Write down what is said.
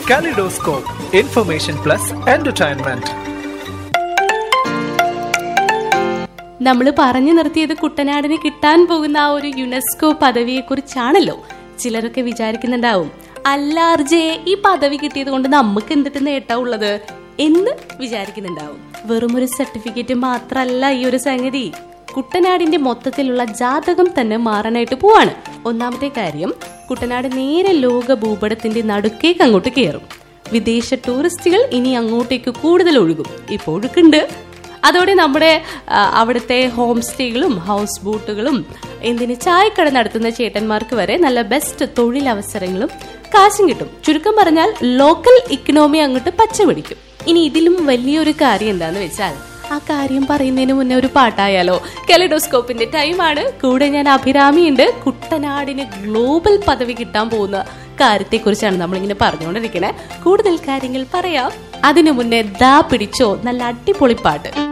Kaleidoscope, information plus entertainment. നമ്മൾ പറഞ്ഞു നിർത്തിയത് കുട്ടനാടിന് കിട്ടാൻ പോകുന്ന ആ ഒരു യുനെസ്കോ പദവിയെ കുറിച്ചാണല്ലോ ചിലരൊക്കെ വിചാരിക്കുന്നുണ്ടാവും അല്ലാർജെ ഈ പദവി കിട്ടിയത് കൊണ്ട് നമുക്ക് എന്തിട്ട് നേട്ടാ ഉള്ളത് എന്ന് വിചാരിക്കുന്നുണ്ടാവും വെറും ഒരു സർട്ടിഫിക്കറ്റ് മാത്രല്ല ഈ ഒരു സംഗതി കുട്ടനാടിന്റെ മൊത്തത്തിലുള്ള ജാതകം തന്നെ മാറാനായിട്ട് പോവാണ് ഒന്നാമത്തെ കാര്യം കുട്ടനാട് നേരെ ലോക ഭൂപടത്തിന്റെ നടുക്കേക്ക് അങ്ങോട്ട് കയറും വിദേശ ടൂറിസ്റ്റുകൾ ഇനി അങ്ങോട്ടേക്ക് കൂടുതൽ ഒഴുകും ഇപ്പോൾ ഒഴുക്കുണ്ട് അതോടെ നമ്മുടെ ആ, അവിടുത്തെ ഹോം സ്റ്റേകളും ഹൗസ് ബോട്ടുകളും എന്തിന് ചായക്കട നടത്തുന്ന ചേട്ടന്മാർക്ക് വരെ നല്ല ബെസ്റ്റ് തൊഴിലവസരങ്ങളും കാശും കിട്ടും ചുരുക്കം പറഞ്ഞാൽ ലോക്കൽ ഇക്കണോമി അങ്ങോട്ട് പച്ചപിടിക്കും ഇനി ഇതിലും വലിയൊരു കാര്യം എന്താന്ന് വെച്ചാൽ ആ കാര്യം പറയുന്നതിന് മുന്നേ ഒരു പാട്ടായാലോ കെലഡോസ്കോപ്പിന്റെ ടൈമാണ് കൂടെ ഞാൻ അഭിരാമിയുണ്ട് കുട്ടനാടിന് ഗ്ലോബൽ പദവി കിട്ടാൻ പോകുന്ന കാര്യത്തെക്കുറിച്ചാണ് നമ്മളിങ്ങനെ പറഞ്ഞുകൊണ്ടിരിക്കണേ കൂടുതൽ കാര്യങ്ങൾ പറയാം അതിനു മുന്നേ ദാ പിടിച്ചോ നല്ല അടിപൊളി പാട്ട്